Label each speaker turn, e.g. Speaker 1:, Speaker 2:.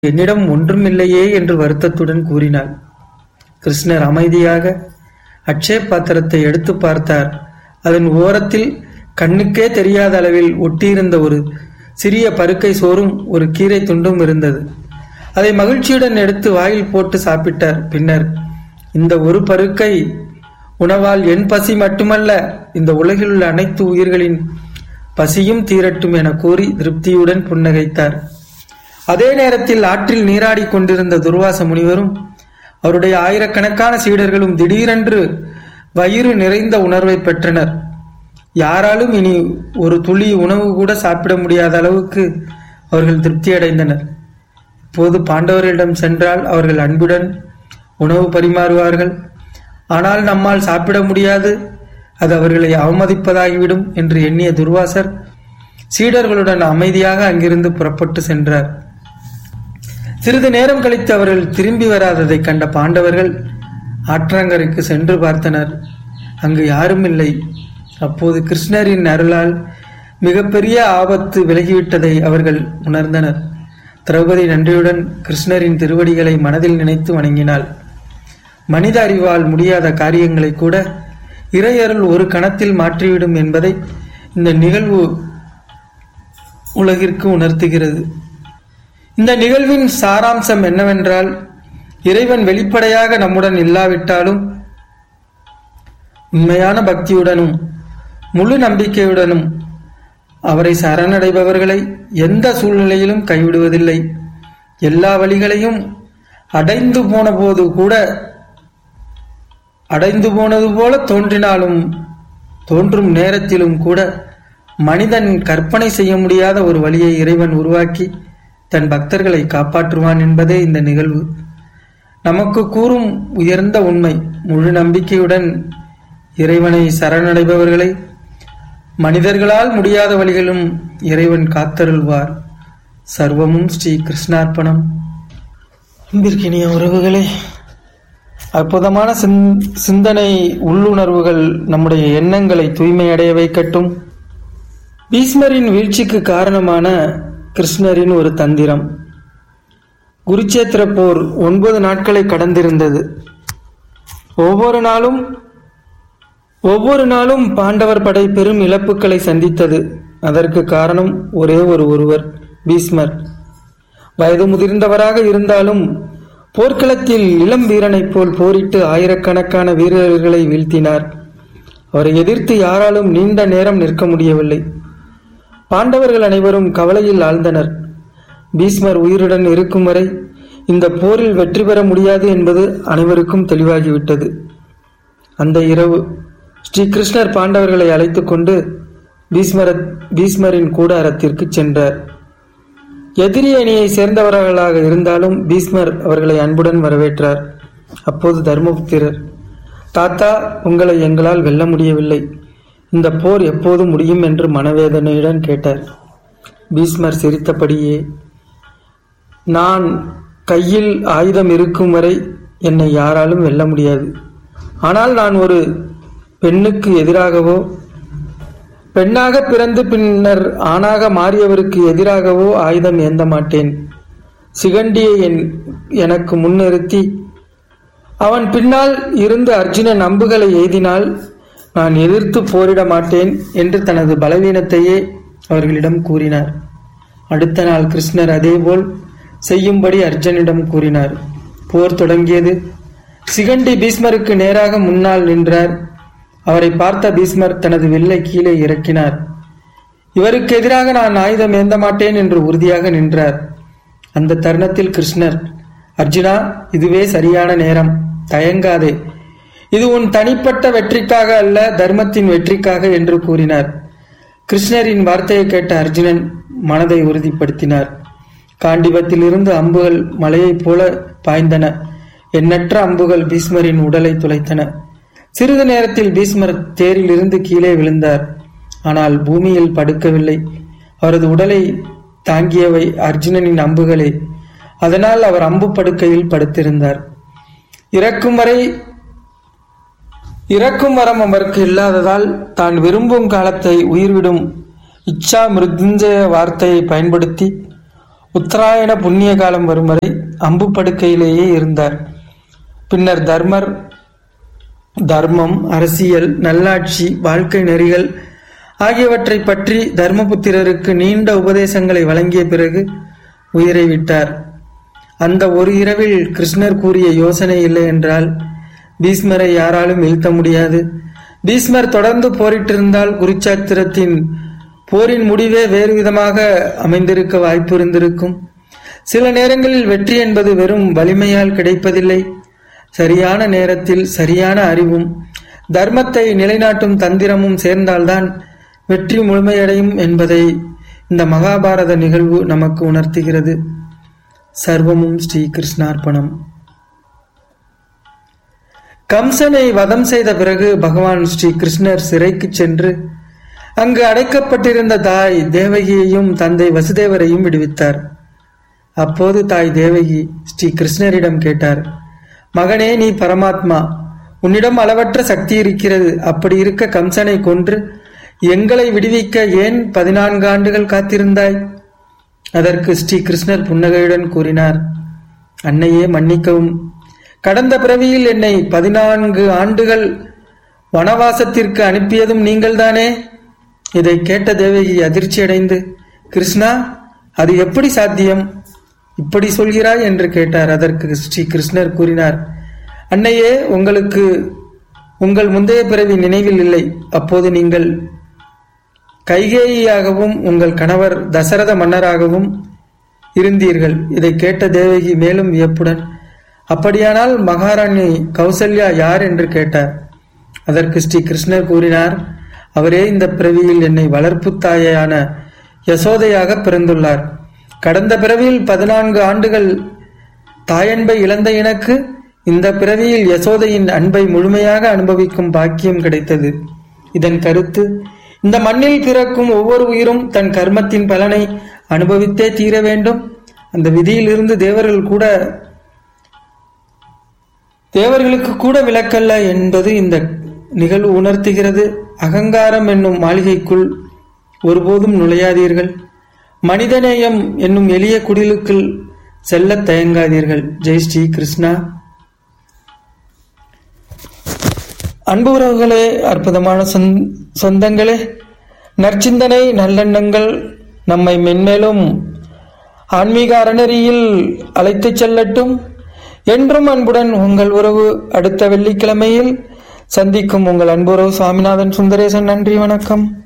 Speaker 1: என்னிடம் ஒன்றுமில்லையே என்று வருத்தத்துடன் கூறினாள் கிருஷ்ணர் அமைதியாக அட்சய பாத்திரத்தை எடுத்து பார்த்தார் அதன் ஓரத்தில் கண்ணுக்கே தெரியாத அளவில் ஒட்டியிருந்த ஒரு சிறிய பருக்கை சோறும் ஒரு கீரை துண்டும் இருந்தது அதை மகிழ்ச்சியுடன் எடுத்து வாயில் போட்டு சாப்பிட்டார் பின்னர் இந்த ஒரு பருக்கை உணவால் என் பசி மட்டுமல்ல இந்த உலகில் உள்ள அனைத்து உயிர்களின் பசியும் தீரட்டும் என கூறி திருப்தியுடன் புன்னகைத்தார் அதே நேரத்தில் ஆற்றில் நீராடிக் கொண்டிருந்த துர்வாச முனிவரும் அவருடைய ஆயிரக்கணக்கான சீடர்களும் திடீரென்று வயிறு நிறைந்த உணர்வை பெற்றனர் யாராலும் இனி ஒரு துளி உணவு கூட சாப்பிட முடியாத அளவுக்கு அவர்கள் திருப்தி அடைந்தனர் இப்போது பாண்டவர்களிடம் சென்றால் அவர்கள் அன்புடன் உணவு பரிமாறுவார்கள் ஆனால் நம்மால் சாப்பிட முடியாது அது அவர்களை அவமதிப்பதாகிவிடும் என்று எண்ணிய துர்வாசர் சீடர்களுடன் அமைதியாக அங்கிருந்து புறப்பட்டு சென்றார் சிறிது நேரம் கழித்து அவர்கள் திரும்பி வராததை கண்ட பாண்டவர்கள் ஆற்றங்கரைக்கு சென்று பார்த்தனர் அங்கு யாரும் இல்லை அப்போது கிருஷ்ணரின் அருளால் மிகப்பெரிய ஆபத்து விலகிவிட்டதை அவர்கள் உணர்ந்தனர் திரௌபதி நன்றியுடன் கிருஷ்ணரின் திருவடிகளை மனதில் நினைத்து வணங்கினாள் மனித அறிவால் முடியாத காரியங்களை கூட இறையருள் ஒரு கணத்தில் மாற்றிவிடும் என்பதை இந்த நிகழ்வு உலகிற்கு உணர்த்துகிறது இந்த நிகழ்வின் சாராம்சம் என்னவென்றால் இறைவன் வெளிப்படையாக நம்முடன் இல்லாவிட்டாலும் உண்மையான பக்தியுடனும் முழு நம்பிக்கையுடனும் அவரை சரணடைபவர்களை எந்த சூழ்நிலையிலும் கைவிடுவதில்லை எல்லா வழிகளையும் அடைந்து போன போது கூட அடைந்து போனது போல தோன்றினாலும் தோன்றும் நேரத்திலும் கூட மனிதன் கற்பனை செய்ய முடியாத ஒரு வழியை இறைவன் உருவாக்கி தன் பக்தர்களை காப்பாற்றுவான் என்பதே இந்த நிகழ்வு நமக்கு கூறும் உயர்ந்த உண்மை முழு நம்பிக்கையுடன் இறைவனை சரணடைபவர்களை மனிதர்களால் முடியாத வழிகளும் இறைவன் காத்தருள்வார் சர்வமும் ஸ்ரீ கிருஷ்ணார்ப்பணம் அன்பிற்கினிய உறவுகளே அற்புதமான சிந்- சிந்தனை உள்ளுணர்வுகள் நம்முடைய எண்ணங்களை தூய்மையடைய வைக்கட்டும் பீஷ்மரின் வீழ்ச்சிக்கு காரணமான கிருஷ்ணரின் ஒரு தந்திரம் குருச்சேத்திர போர் ஒன்பது நாட்களை கடந்திருந்தது ஒவ்வொரு நாளும் ஒவ்வொரு நாளும் பாண்டவர் படை பெரும் இழப்புகளை சந்தித்தது அதற்கு காரணம் ஒரே ஒரு ஒருவர் பீஷ்மர் வயது முதிர்ந்தவராக இருந்தாலும் போர்க்களத்தில் இளம் வீரனைப் போல் போரிட்டு ஆயிரக்கணக்கான வீரர்களை வீழ்த்தினார் அவரை எதிர்த்து யாராலும் நீண்ட நேரம் நிற்க முடியவில்லை பாண்டவர்கள் அனைவரும் கவலையில் ஆழ்ந்தனர் பீஷ்மர் உயிருடன் இருக்கும் வரை இந்த போரில் வெற்றி பெற முடியாது என்பது அனைவருக்கும் தெளிவாகிவிட்டது அந்த இரவு ஸ்ரீ கிருஷ்ணர் பாண்டவர்களை அழைத்துக் கொண்டு பீஷ்மர பீஷ்மரின் கூடாரத்திற்கு சென்றார் எதிரி அணியை சேர்ந்தவர்களாக இருந்தாலும் பீஷ்மர் அவர்களை அன்புடன் வரவேற்றார் அப்போது தர்மபுத்திரர் தாத்தா உங்களை எங்களால் வெல்ல முடியவில்லை இந்த போர் எப்போது முடியும் என்று மனவேதனையுடன் கேட்டார் பீஷ்மர் சிரித்தபடியே நான் கையில் ஆயுதம் இருக்கும் வரை என்னை யாராலும் வெல்ல முடியாது ஆனால் நான் ஒரு பெண்ணுக்கு எதிராகவோ பெண்ணாக பிறந்து பின்னர் ஆணாக மாறியவருக்கு எதிராகவோ ஆயுதம் ஏந்த மாட்டேன் சிகண்டியை என் எனக்கு முன்னிறுத்தி அவன் பின்னால் இருந்து அர்ஜுனன் அம்புகளை எய்தினால் நான் எதிர்த்து போரிட மாட்டேன் என்று தனது பலவீனத்தையே அவர்களிடம் கூறினார் அடுத்த நாள் கிருஷ்ணர் அதேபோல் செய்யும்படி அர்ஜுனிடம் கூறினார் போர் தொடங்கியது சிகண்டி பீஷ்மருக்கு நேராக முன்னால் நின்றார் அவரை பார்த்த பீஷ்மர் தனது வில்லை கீழே இறக்கினார் இவருக்கு எதிராக நான் ஆயுதம் ஏந்த மாட்டேன் என்று உறுதியாக நின்றார் அந்த தருணத்தில் கிருஷ்ணர் அர்ஜுனா இதுவே சரியான நேரம் தயங்காதே இது உன் தனிப்பட்ட வெற்றிக்காக அல்ல தர்மத்தின் வெற்றிக்காக என்று கூறினார் கிருஷ்ணரின் வார்த்தையை கேட்ட அர்ஜுனன் மனதை உறுதிப்படுத்தினார் காண்டிபத்தில் இருந்து அம்புகள் மலையைப் போல பாய்ந்தன எண்ணற்ற அம்புகள் பீஷ்மரின் உடலை துளைத்தன சிறிது நேரத்தில் பீஷ்மர் தேரிலிருந்து கீழே விழுந்தார் ஆனால் பூமியில் படுக்கவில்லை அவரது உடலை தாங்கியவை அர்ஜுனனின் அம்புகளே அதனால் அவர் அம்பு படுக்கையில் படுத்திருந்தார் இறக்கும் வரை இறக்கும் வரம் அவருக்கு இல்லாததால் தான் விரும்பும் காலத்தை உயிர்விடும் இச்சா மிருத்யுஞ்சய வார்த்தையை பயன்படுத்தி உத்தராயண புண்ணிய காலம் வரும் வரை அம்பு படுக்கையிலேயே இருந்தார் பின்னர் தர்மர் தர்மம் அரசியல் நல்லாட்சி வாழ்க்கை நெறிகள் ஆகியவற்றை பற்றி தர்மபுத்திரருக்கு நீண்ட உபதேசங்களை வழங்கிய பிறகு உயிரை விட்டார் அந்த ஒரு இரவில் கிருஷ்ணர் கூறிய யோசனை இல்லை என்றால் பீஸ்மரை யாராலும் வீழ்த்த முடியாது பீஸ்மர் தொடர்ந்து போரிட்டிருந்தால் குருச்சாத்திரத்தின் போரின் முடிவே வேறு விதமாக அமைந்திருக்க வாய்ப்பு இருந்திருக்கும் சில நேரங்களில் வெற்றி என்பது வெறும் வலிமையால் கிடைப்பதில்லை சரியான நேரத்தில் சரியான அறிவும் தர்மத்தை நிலைநாட்டும் தந்திரமும் சேர்ந்தால்தான் வெற்றி முழுமையடையும் என்பதை இந்த மகாபாரத நிகழ்வு நமக்கு உணர்த்துகிறது சர்வமும் ஸ்ரீ கிருஷ்ணார்ப்பணம் கம்சனை வதம் செய்த பிறகு பகவான் ஸ்ரீ கிருஷ்ணர் சிறைக்கு சென்று அங்கு அடைக்கப்பட்டிருந்த தாய் தேவகியையும் தந்தை வசுதேவரையும் விடுவித்தார் அப்போது தாய் தேவகி ஸ்ரீ கிருஷ்ணரிடம் கேட்டார் மகனே நீ பரமாத்மா உன்னிடம் அளவற்ற சக்தி இருக்கிறது அப்படி இருக்க கம்சனை கொன்று எங்களை விடுவிக்க ஏன் பதினான்கு ஆண்டுகள் காத்திருந்தாய் அதற்கு ஸ்ரீ கிருஷ்ணர் புன்னகையுடன் கூறினார் அன்னையே மன்னிக்கவும் கடந்த பிறவியில் என்னை பதினான்கு ஆண்டுகள் வனவாசத்திற்கு அனுப்பியதும் நீங்கள்தானே இதை கேட்ட தேவகி அதிர்ச்சியடைந்து கிருஷ்ணா அது எப்படி சாத்தியம் இப்படி சொல்கிறாய் என்று கேட்டார் அதற்கு ஸ்ரீ கிருஷ்ணர் கூறினார் அன்னையே உங்களுக்கு உங்கள் முந்தைய பிறவி நினைவில் இல்லை அப்போது நீங்கள் கைகேயியாகவும் உங்கள் கணவர் தசரத மன்னராகவும் இருந்தீர்கள் இதை கேட்ட தேவகி மேலும் வியப்புடன் அப்படியானால் மகாராணி கௌசல்யா யார் என்று கேட்டார் அதற்கு ஸ்ரீ கிருஷ்ணர் கூறினார் அவரே இந்த பிறவியில் என்னை வளர்ப்பு தாயான யசோதையாக பிறந்துள்ளார் கடந்த பிறவியில் பதினான்கு ஆண்டுகள் தாயன்பை இழந்த எனக்கு இந்த பிறவியில் யசோதையின் அன்பை முழுமையாக அனுபவிக்கும் பாக்கியம் கிடைத்தது இதன் கருத்து இந்த மண்ணில் பிறக்கும் ஒவ்வொரு உயிரும் தன் கர்மத்தின் பலனை அனுபவித்தே தீர வேண்டும் அந்த விதியிலிருந்து தேவர்கள் கூட தேவர்களுக்கு கூட விலக்கல்ல என்பது இந்த நிகழ்வு உணர்த்துகிறது அகங்காரம் என்னும் மாளிகைக்குள் ஒருபோதும் நுழையாதீர்கள் மனிதநேயம் என்னும் எளிய குடிலுக்குள் செல்ல தயங்காதீர்கள் ஜெய் ஸ்ரீ கிருஷ்ணா அன்பு உறவுகளே அற்புதமான சொந்தங்களே நற்சிந்தனை நல்லெண்ணங்கள் நம்மை மென்மேலும் ஆன்மீக அறநெறியில் அழைத்துச் செல்லட்டும் என்றும் அன்புடன் உங்கள் உறவு அடுத்த வெள்ளிக்கிழமையில் சந்திக்கும் உங்கள் அன்புறவு சுவாமிநாதன் சுந்தரேசன் நன்றி வணக்கம்